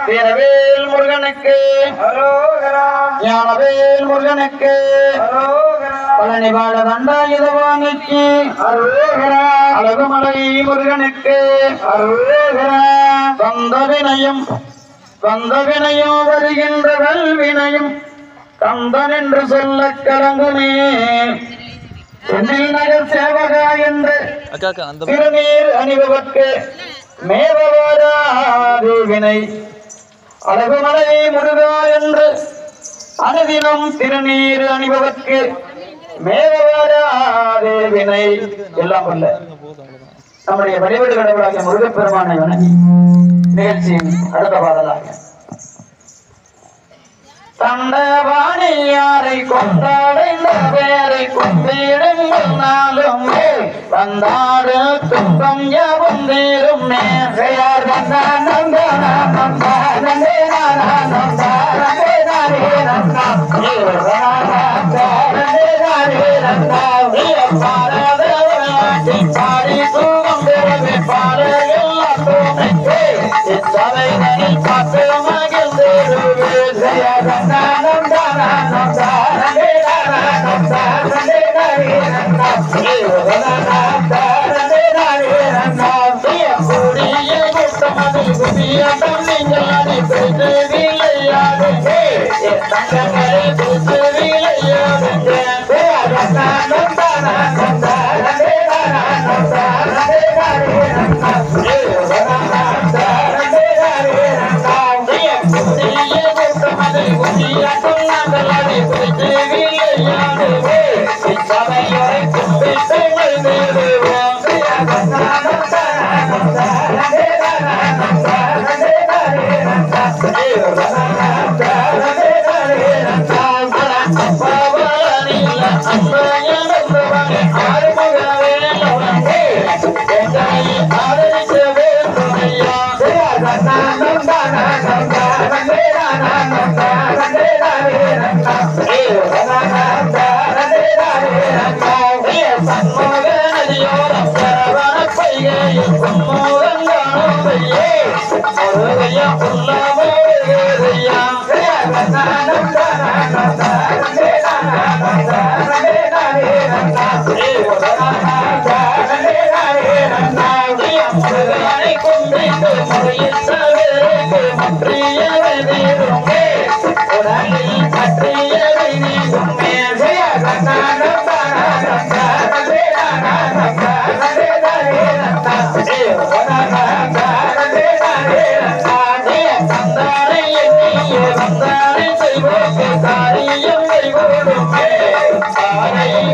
வீரவேல் முருகனுக்கு ஞானவேல் முருகனுக்கு பழனி வாழ தண்டாயுதவாணிக்கு அழகுமலை முருகனுக்கு சொந்த வினயம் சொந்த வினயம் வருகின்ற வல்வினையும் கந்தன் என்று சொல்ல கலங்குமே சென்னில் நகர் சேவகா என்று அக்கா அக்கா அந்த திருநீர் அணிபவர்க்கு மேவராது வினை அழகுமலை முருகா என்று அனுதினம் திருநீர் அணிபவர்க்கு மேவராது வினை எல்லாம் அல்ல நம்முடைய வழிபாடு கடவுளாகிய முருகப்பெருமானை வணங்கி நிகழ்ச்சியின் அடுத்த பாடலாக தண்டவாணியாரை கொண்டாடைந்த பேரை கொண்டிடுங்கள் நாளும் வந்தாடு துன்பம் யாவும் தீரும் நேசையார் வந்தானந்த நந்தே பாடி தூங்கும் பிறகு பாடு எல்லா தூமைக்கு இச்சபைகளில் பார்த்து மகிழ்ந்திருவே ஜெயகந்தானம் தானம் தானே தானம் தானே தானே தானம் தானே தானே தானம் கூடிய கூட்டமதில் குதியாட்டம் நீங்கள் அனுப்பிட்டு விளையாடுங்க தங்கங்களை குறித்து விளையாடுங்க ஜெயகந்தானம் தானம் தானே தானம் தானே தானே காரியம்